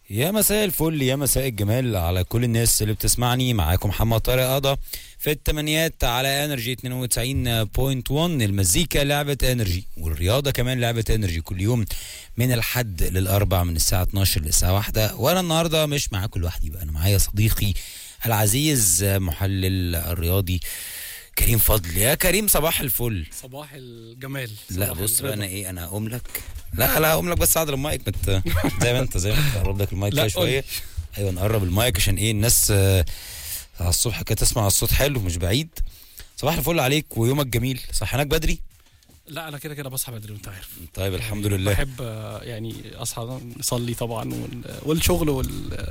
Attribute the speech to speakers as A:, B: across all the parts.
A: يا مساء الفل يا مساء الجمال على كل الناس اللي بتسمعني معاكم محمد طارق قضا في التمانيات على انرجي 92.1 المزيكا لعبة انرجي والرياضة كمان لعبة انرجي كل يوم من الحد للاربع من الساعة 12 للساعة واحدة وانا النهاردة مش معاكم لوحدي بقى انا معايا صديقي العزيز محلل الرياضي كريم فضل يا كريم صباح الفل
B: صباح الجمال
A: لا
B: صباح
A: بص بقى
B: الرضا.
A: انا ايه انا هقوم لك لا لا هقوم لك بس اعدل المايك مت... زي ما انت زي ما انت قرب لك المايك
B: لا،
A: كده شويه ايوه نقرب المايك عشان ايه الناس آه، على الصبح كده تسمع الصوت حلو مش بعيد صباح الفل عليك ويومك جميل صحيناك بدري
B: لا انا كده كده بصحى بدري وانت عارف
A: طيب الحمد
B: يعني
A: لله
B: بحب آه، يعني اصحى نصلي طبعا وال- والشغل وال آه،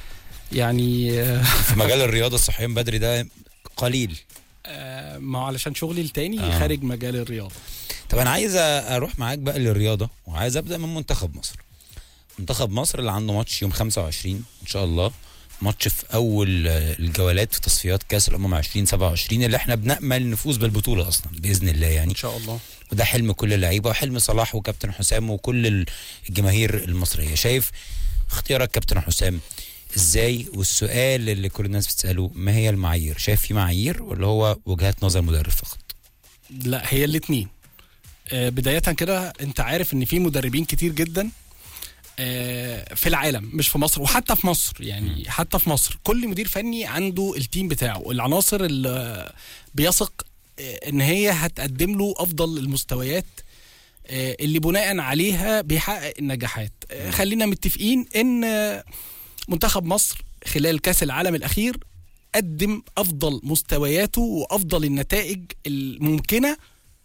B: يعني آه،
A: في مجال الرياضه الصحيان بدري ده قليل
B: آه، ما هو علشان شغلي التاني
A: آه.
B: خارج مجال الرياضه
A: طب انا عايز اروح معاك بقى للرياضه وعايز ابدا من منتخب مصر منتخب مصر اللي عنده ماتش يوم 25 ان شاء الله ماتش في اول آه، الجولات في تصفيات كاس الامم 2027 اللي احنا بنامل نفوز بالبطوله اصلا باذن الله يعني
B: ان شاء الله
A: وده حلم كل اللعيبه وحلم صلاح وكابتن حسام وكل ال- الجماهير المصريه شايف اختيارك كابتن حسام ازاي والسؤال اللي كل الناس بتساله ما هي المعايير شايف في معايير ولا هو وجهات نظر مدرب فقط
B: لا هي الاثنين بدايه كده انت عارف ان في مدربين كتير جدا آه، في العالم مش في مصر وحتى في مصر يعني حتى في مصر كل مدير فني عنده التيم بتاعه العناصر اللي بيثق آه، ان هي هتقدم له افضل المستويات آه، اللي بناء عليها بيحقق النجاحات آه، خلينا متفقين ان آه، منتخب مصر خلال كاس العالم الاخير قدم افضل مستوياته وافضل النتائج الممكنه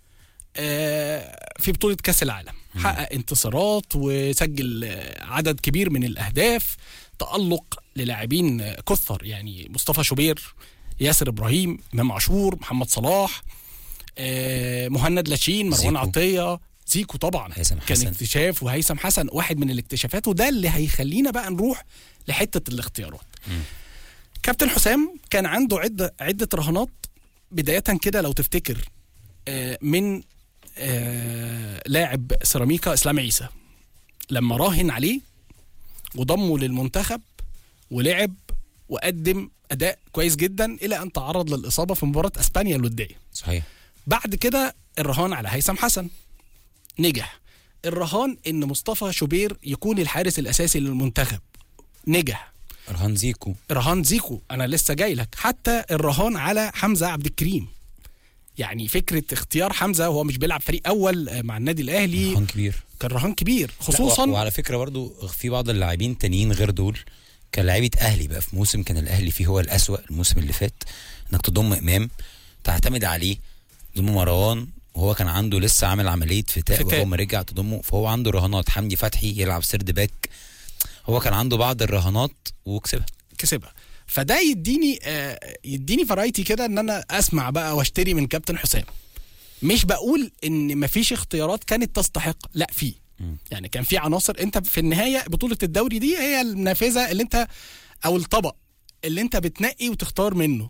B: آه، في بطوله كاس العالم حقق انتصارات وسجل آه، عدد كبير من الاهداف تالق للاعبين آه، كثر يعني مصطفى شوبير ياسر ابراهيم امام عاشور محمد صلاح آه، مهند لاشين مروان
A: زيكو.
B: عطيه زيكو طبعا
A: هيثم
B: كان
A: حسن.
B: اكتشاف وهيثم حسن واحد من الاكتشافات وده اللي هيخلينا بقى نروح لحته الاختيارات كابتن حسام كان عنده عده عده رهانات بدايه كده لو تفتكر آه، من آه، لاعب سيراميكا اسلام عيسى لما راهن عليه وضمه للمنتخب ولعب وقدم اداء كويس جدا الى ان تعرض للاصابه في مباراه اسبانيا الوديه
A: صحيح
B: بعد كده الرهان على هيثم حسن نجح الرهان ان مصطفى شوبير يكون الحارس الاساسي للمنتخب نجح
A: رهان زيكو
B: رهان زيكو انا لسه جاي لك حتى الرهان على حمزه عبد الكريم يعني فكره اختيار حمزه وهو مش بيلعب فريق اول آه، مع النادي الاهلي
A: رهان كبير
B: كان رهان كبير
A: لا، و-
B: خصوصا
A: وعلى فكره برضو في بعض اللاعبين تانيين غير دول كان لعيبه اهلي بقى في موسم كان الاهلي فيه هو الاسوا الموسم اللي فات انك تضم امام تعتمد عليه تضم مروان وهو كان عنده لسه عامل عمليه فتاء
B: فتاء.
A: وهو ما رجع تضمه فهو عنده رهانات حمدي فتحي يلعب سرد باك هو كان عنده بعض الرهانات وكسبها
B: كسبها فده يديني آه، يديني فرايتي كده ان انا اسمع بقى واشتري من كابتن حسام مش بقول ان مفيش اختيارات كانت تستحق لا في
A: مم.
B: يعني كان في عناصر انت في النهايه بطوله الدوري دي هي النافذه اللي انت او الطبق اللي انت بتنقي وتختار منه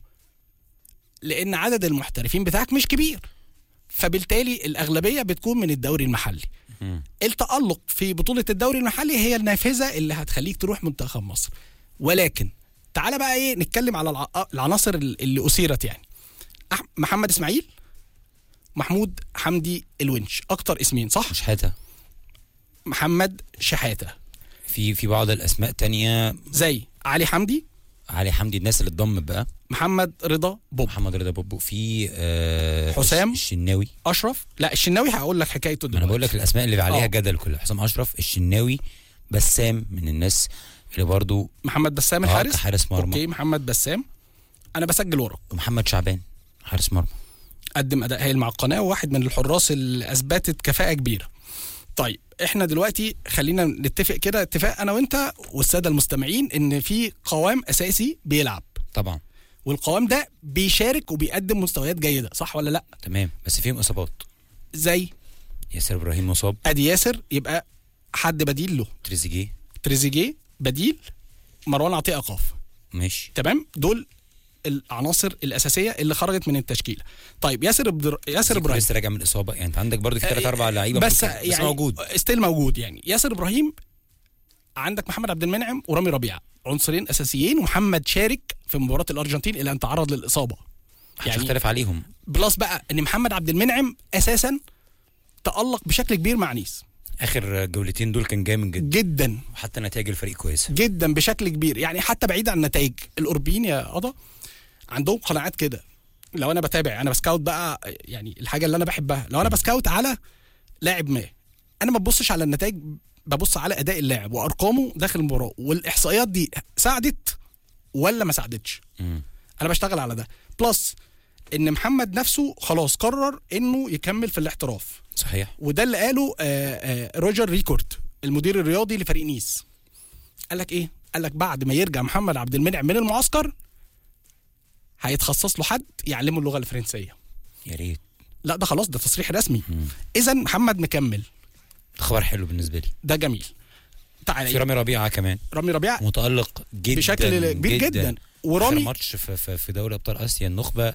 B: لان عدد المحترفين بتاعك مش كبير فبالتالي الاغلبيه بتكون من الدوري المحلي
A: مم.
B: التألق في بطولة الدوري المحلي هي النافذة اللي هتخليك تروح منتخب مصر ولكن تعالى بقى ايه نتكلم على الع- العناصر اللي أثيرت يعني أح- محمد إسماعيل محمود حمدي الونش أكتر اسمين صح
A: مش حاجه
B: محمد شحاتة
A: في في بعض الاسماء تانية
B: زي علي حمدي
A: علي حمدي الناس اللي اتضمت بقى
B: محمد رضا بوب
A: محمد رضا بوبو في آه
B: حسام.
A: الشناوي
B: أشرف لا الشناوي هقول لك حكايته
A: ما انا بقول لك الاسماء اللي عليها
B: آه.
A: جدل كلها حسام اشرف الشناوي بسام من الناس اللي برضو
B: محمد بسام
A: اه
B: الحارس
A: كحارس مرمى
B: اوكي محمد بسام انا بسجل وراك
A: ومحمد شعبان حارس مرمى
B: قدم اداء هايل مع القناه وواحد من الحراس اللي اثبتت كفاءه كبيره. طيب احنا دلوقتي خلينا نتفق كده اتفاق انا وانت والساده المستمعين ان في قوام اساسي بيلعب
A: طبعا
B: والقوام ده بيشارك وبيقدم مستويات جيده صح ولا لا؟
A: تمام بس فيهم اصابات
B: زي
A: ياسر ابراهيم مصاب
B: ادي ياسر يبقى حد بديل له
A: تريزيجيه
B: تريزيجيه بديل مروان عطيه ايقاف
A: ماشي
B: تمام دول العناصر الاساسيه اللي خرجت من التشكيله طيب ياسر بدر... ياسر
A: زيكو
B: ابراهيم
A: لسه راجع من الاصابه يعني انت عندك برضو في ثلاث اربع لعيبه
B: بس
A: ممكن-
B: يعني
A: موجود
B: ستيل موجود يعني ياسر ابراهيم عندك محمد عبد المنعم ورامي ربيعه عنصرين اساسيين ومحمد شارك في مباراه الارجنتين الى ان تعرض للاصابه
A: مش
B: يعني
A: هختلف عليهم
B: بلس بقى ان محمد عبد المنعم اساسا تالق بشكل كبير مع نيس
A: اخر جولتين دول كان جامد جدا
B: جدا
A: وحتى نتائج الفريق كويسه
B: جدا بشكل كبير يعني حتى بعيد عن النتائج الاوروبيين يا قضا عندهم قناعات كده لو انا بتابع انا بسكاوت بقى يعني الحاجه اللي انا بحبها لو انا بسكاوت على لاعب ما انا ما ببصش على النتائج ببص على اداء اللاعب وارقامه داخل المباراه والاحصائيات دي ساعدت ولا ما ساعدتش
A: مم.
B: انا بشتغل على ده بلس ان محمد نفسه خلاص قرر انه يكمل في الاحتراف
A: صحيح
B: وده اللي قاله آه، آه، روجر ريكورد المدير الرياضي لفريق نيس قال لك ايه قال لك بعد ما يرجع محمد عبد المنعم من المعسكر هيتخصص له حد يعلمه اللغه الفرنسيه
A: يا ريت
B: لا ده خلاص ده تصريح رسمي
A: مم.
B: اذا محمد مكمل
A: ده خبر حلو بالنسبه لي
B: ده جميل
A: في
B: تعالى
A: رامي ربيعه كمان
B: رامي ربيعه
A: متالق جدا
B: بشكل كبير جدا,
A: جدا. اخر
B: ورامي
A: ماتش في, في, في دوري ابطال اسيا النخبه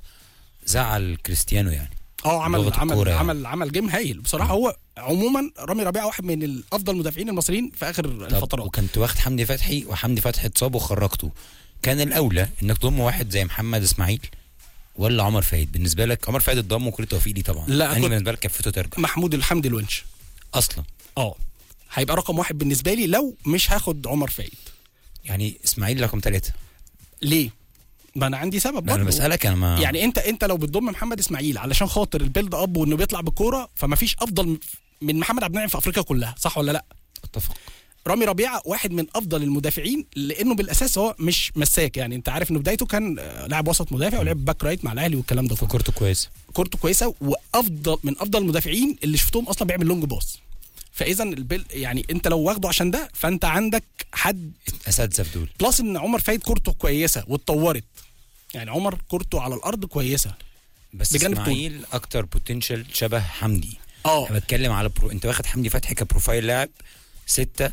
A: زعل كريستيانو يعني
B: اه عمل
A: لغة
B: عمل
A: الكورة يعني.
B: عمل عمل جيم هايل بصراحه هو عموما رامي ربيعه واحد من الافضل المدافعين المصريين في اخر
A: طب
B: الفترات
A: وكنت واخد حمدي فتحي وحمدي فتحي اتصاب وخرجته كان الاولى انك تضم واحد زي محمد اسماعيل ولا عمر فايد بالنسبه لك عمر فايد اتضم وكل التوفيق ليه طبعا
B: لا،
A: يعني
B: كنت-
A: بالنسبه لك كفته ترجع
B: محمود الحمد الونش
A: اصلا
B: اه هيبقى رقم واحد بالنسبه لي لو مش هاخد عمر فايد
A: يعني اسماعيل رقم ثلاثة
B: ليه؟ ما انا عندي سبب
A: لا انا
B: برضه
A: بسالك انا ما
B: يعني انت انت لو بتضم محمد اسماعيل علشان خاطر البيلد اب وانه بيطلع بالكوره فما فيش افضل من محمد عبد المنعم في افريقيا كلها صح ولا لا؟
A: اتفق
B: رامي ربيعه واحد من افضل المدافعين لانه بالاساس هو مش مساك يعني انت عارف انه بدايته كان آه، لاعب وسط مدافع ولعب باك رايت مع الاهلي والكلام ده كله
A: فكرته كويس
B: كورته كويسه وافضل من افضل المدافعين اللي شفتهم اصلا بيعمل لونج باص فاذا البيل يعني انت لو واخده عشان ده فانت عندك حد
A: اساتذه في دول
B: بلس ان عمر فايد كورته كويسه واتطورت يعني عمر كورته على الارض كويسه
A: بس
B: بجانب طول.
A: اسماعيل اكتر بوتنشال شبه حمدي
B: اه
A: انا بتكلم على برو... انت واخد حمدي فتحي كبروفايل لاعب ستة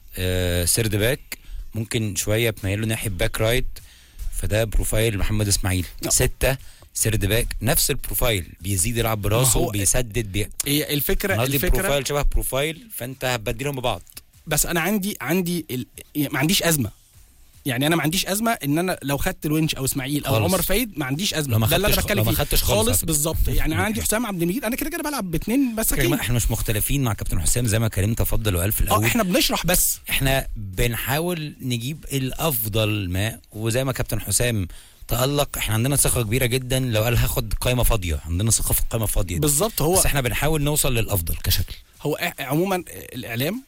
A: آه سيرد باك ممكن شويه بميله ناحيه باك رايت فده بروفايل محمد اسماعيل
B: لا.
A: ستة سيرد باك نفس البروفايل بيزيد يلعب براسه
B: هو-
A: بيسدد بي...
B: هي الفكره
A: أنا قصدي
B: الفكره
A: بروفايل شبه بروفايل فانت هتبدلهم ببعض
B: بس انا عندي عندي ال... ما عنديش ازمه يعني انا ما عنديش ازمه ان انا لو خدت الونش او اسماعيل او
A: خالص.
B: عمر فايد ما عنديش ازمه
A: لو ما
B: ده اللي انا
A: خدتش-
B: بتكلم
A: لو ما
B: فيه
A: خدتش خالص على
B: خالص
A: فكرة.
B: بالظبط يعني انا عندي حسام عبد المجيد انا كده كده بلعب باثنين بس
A: يا جماعه
B: اكيد
A: احنا مش مختلفين مع كابتن حسام زي ما كريم تفضل وقال في
B: اه
A: الاول
B: احنا بنشرح بس
A: احنا بنحاول نجيب الافضل ما وزي ما كابتن حسام تألق احنا عندنا ثقة كبيرة جدا لو قال هاخد قائمة فاضية عندنا ثقة في القائمة الفاضية دي.
B: بالظبط هو
A: بس احنا بنحاول نوصل للافضل كشكل
B: هو إح- عموما الاعلام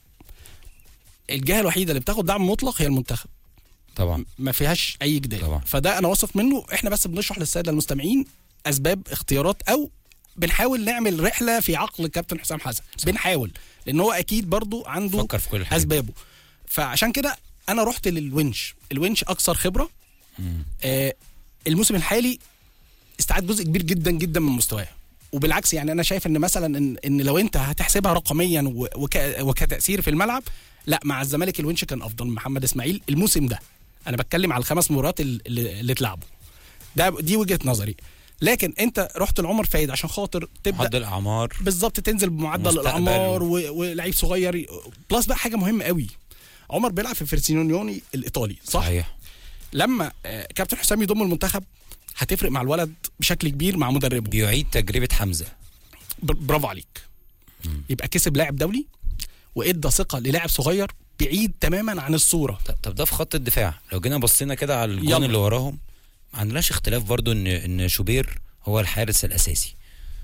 B: الجهه الوحيده اللي بتاخد دعم مطلق هي المنتخب
A: طبعا
B: ما فيهاش اي جدال
A: طبعا.
B: فده انا واثق منه احنا بس بنشرح للساده المستمعين اسباب اختيارات او بنحاول نعمل رحله في عقل الكابتن حسام حسن بنحاول لان هو اكيد برضو عنده
A: فكر في كل الحاجات دي.
B: اسبابه فعشان كده انا رحت للونش الونش اكثر خبره
A: مم.
B: آه الموسم الحالي استعاد جزء كبير جدا جدا من مستواه وبالعكس يعني انا شايف ان مثلا ان, إن لو انت هتحسبها رقميا و- وك وكتاثير في الملعب لا مع الزمالك الونش كان افضل من محمد اسماعيل الموسم ده انا بتكلم على الخمس مباريات ال- اللي, اللي اتلعبوا ده دي وجهه نظري لكن انت رحت لعمر فايد عشان خاطر تبدا
A: معدل اعمار
B: بالظبط تنزل بمعدل
A: مستقبل.
B: الاعمار و- ولعيب صغير بلس بقى حاجه مهمه قوي عمر بيلعب في فرسينيوني الايطالي صح
A: صحيح
B: لما آه، كابتن حسام يضم المنتخب هتفرق مع الولد بشكل كبير مع مدربه
A: بيعيد تجربة حمزة
B: بر- برافو عليك يبقى كسب لاعب دولي وادى ثقه للاعب صغير بعيد تماما عن الصوره
A: طب, طب ده في خط الدفاع لو جينا بصينا كده على الجون
B: يلا.
A: اللي وراهم ما عندناش اختلاف برضو ان ان شوبير هو الحارس الاساسي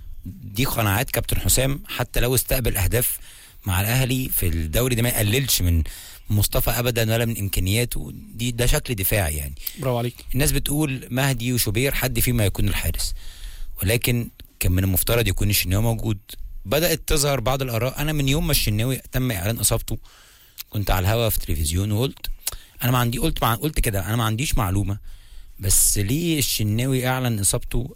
A: دي قناعات كابتن حسام حتى لو استقبل اهداف مع الاهلي في الدوري ده ما يقللش من مصطفى ابدا ولا من امكانياته دي ده شكل دفاعي يعني
B: برافو عليك
A: الناس بتقول مهدي وشوبير حد فيما يكون الحارس ولكن كان من المفترض يكون الشناوي موجود بدات تظهر بعض الاراء انا من يوم ما الشناوي تم اعلان اصابته كنت على الهوا في تلفزيون وقلت انا ما عندي قلت مع قلت كده انا ما عنديش معلومه بس ليه الشناوي اعلن اصابته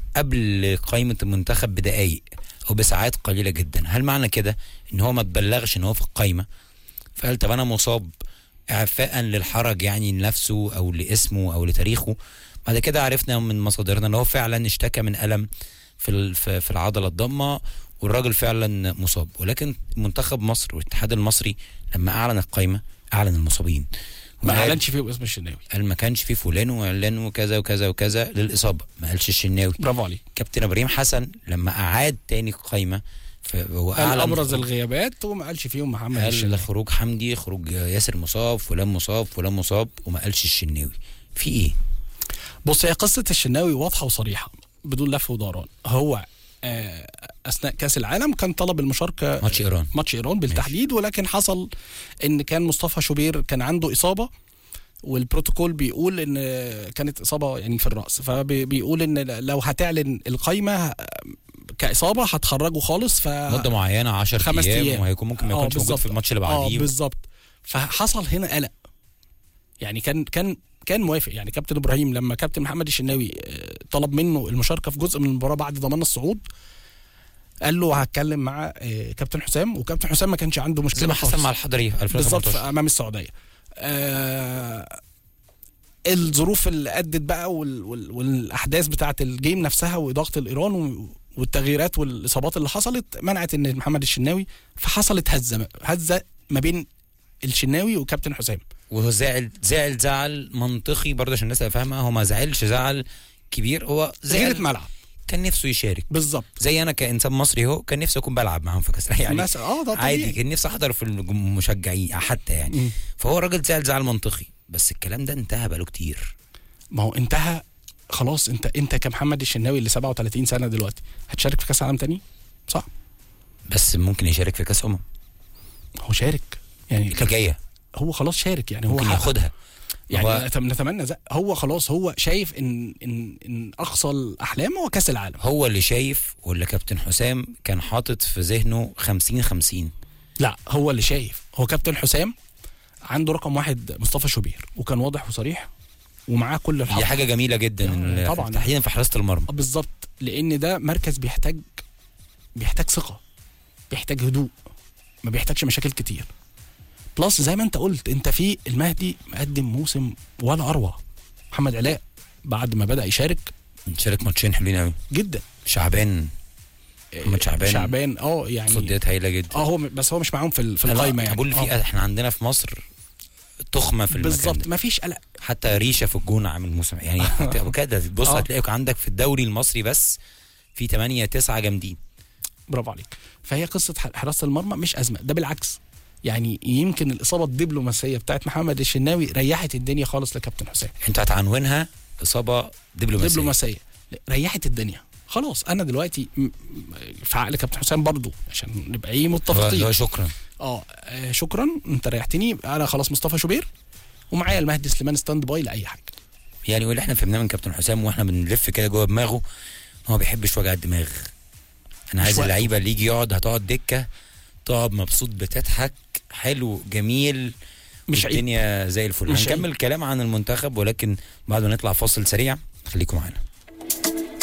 A: قبل قائمه المنتخب بدقائق او بساعات قليله جدا هل معنى كده ان هو ما تبلغش ان هو في القائمه فقال طب انا مصاب اعفاء للحرج يعني لنفسه او لاسمه او لتاريخه بعد كده عرفنا من مصادرنا ان هو فعلا اشتكى من الم في ال- في في العضله الضمه والراجل فعلا مصاب ولكن منتخب مصر والاتحاد المصري لما اعلن القائمه اعلن المصابين
B: ما
A: وقال-
B: اعلنش فيه اسم الشناوي
A: قال ما كانش في فلان وعلان وكذا وكذا وكذا للاصابه ما قالش الشناوي
B: برافو عليك
A: كابتن ابراهيم حسن لما اعاد تاني القايمه ف- هو
B: قال
A: اعلن
B: ابرز
A: خروج-
B: الغيابات وما قالش فيهم محمد
A: قال
B: الشناوي
A: خروج حمدي خروج ياسر مصاب فلان مصاب فلان مصاب وما قالش الشناوي في ايه
B: بص هي قصه الشناوي واضحه وصريحه بدون لف ودوران هو آه، اثناء كاس العالم كان طلب المشاركه
A: ماتش ايران
B: ماتش ايران بالتحديد ولكن حصل ان كان مصطفى شوبير كان عنده اصابه والبروتوكول بيقول ان كانت اصابه يعني في الراس فبيقول ان لو هتعلن القايمه كاصابه هتخرجه خالص ف
A: مده معينه 10
B: خمس
A: ايام
B: أيام.
A: وهيكون ممكن ما
B: آه،
A: يكونش موجود
B: بالظبط.
A: في الماتش اللي
B: اه
A: بعديه
B: بالظبط فحصل هنا قلق يعني كان كان كان موافق يعني كابتن ابراهيم لما كابتن محمد الشناوي آه، طلب منه المشاركه في جزء من المباراه بعد ضمان الصعود قال له هتكلم مع آه، كابتن حسام وكابتن حسام ما كانش عنده مشكله
A: زي ما حصل
B: خالص.
A: مع الحضري في
B: بالظبط
A: 2018
B: في امام السعوديه آه الظروف اللي ادت بقى وال وال والاحداث بتاعه الجيم نفسها واضاءه الايران و- والتغييرات والاصابات اللي حصلت منعت ان محمد الشناوي فحصلت هزه هزه ما بين الشناوي وكابتن حسام
A: وهو زعل زعل زعل منطقي برضه عشان الناس تبقى فاهمه هو ما زعلش زعل كبير هو
B: غيرة
A: زعل
B: ملعب
A: كان نفسه يشارك
B: بالظبط
A: زي انا كانسان مصري اهو كان نفسي اكون بلعب معاهم في كاس العالم. يعني
B: مثلا اه ده
A: عادي
B: طبيعي
A: كان نفسي احضر في المشجعين حتى يعني
B: مم.
A: فهو الراجل زعل زعل منطقي بس الكلام ده انتهى بقاله كتير
B: ما هو انتهى خلاص انت انت كمحمد الشناوي اللي 37 سنه دلوقتي هتشارك في كاس عالم تاني صح
A: بس ممكن يشارك في كاس امم
B: هو شارك يعني
A: اللي جايه
B: هو خلاص شارك يعني هو
A: ممكن
B: حقق.
A: ياخدها
B: يعني
A: هو-
B: نتم- نتمنى ده هو خلاص هو شايف ان ان ان اقصى الاحلام هو كاس العالم
A: هو اللي شايف ولا كابتن حسام كان حاطط في ذهنه 50 50
B: لا هو اللي شايف هو كابتن حسام عنده رقم واحد مصطفى شوبير وكان واضح وصريح ومعاه كل الحق
A: دي حاجه جميله جدا
B: آه،
A: إن-
B: طبعاً.
A: تحديدا في حراسه المرمى
B: آه، بالظبط لان ده مركز بيحتاج بيحتاج ثقه بيحتاج هدوء ما بيحتاجش مشاكل كتير بلس زي ما انت قلت انت في المهدي مقدم موسم ولا اروع محمد علاء بعد ما بدا يشارك
A: شارك ماتشين حلوين قوي
B: جدا
A: شعبان محمد شعبان.
B: شعبان اه يعني
A: صديات هايله جدا
B: اه هو م- بس هو مش معاهم في ال- في
A: لا،
B: القايمه يعني
A: بقول في
B: آه.
A: احنا عندنا في مصر تخمه في المكان
B: بالظبط
A: ده.
B: ما فيش قلق
A: حتى ريشه في الجون عامل موسم يعني حتى كده تبص
B: آه.
A: هتلاقيك عندك في الدوري المصري بس في 8 9 جامدين
B: برافو عليك فهي قصه ح- حراسه المرمى مش ازمه ده بالعكس يعني يمكن الاصابه الدبلوماسيه بتاعت محمد الشناوي ريحت الدنيا خالص لكابتن حسام
A: انت هتعنونها اصابه دبلوماسيه
B: دبلوماسيه ريحت الدنيا خلاص انا دلوقتي م- م- في عقل كابتن حسام برضو عشان نبقى ايه
A: هو-
B: متفقين
A: اللي هو شكرا
B: اه آه، شكرا انت ريحتني انا خلاص مصطفى شوبير ومعايا المهدي سليمان ستاند باي لاي حاجه
A: يعني واللي احنا فهمناه من كابتن حسام واحنا بنلف كده جوه دماغه هو ما بيحبش وجع الدماغ انا
B: مش
A: عايز
B: وقته.
A: اللعيبه اللي يجي يقعد هتقعد دكه تقعد مبسوط بتضحك حلو جميل
B: مش عيب
A: الدنيا زي الفل
B: مش عيب.
A: هنكمل كلام عن المنتخب ولكن بعد ما نطلع فاصل سريع خليكم معانا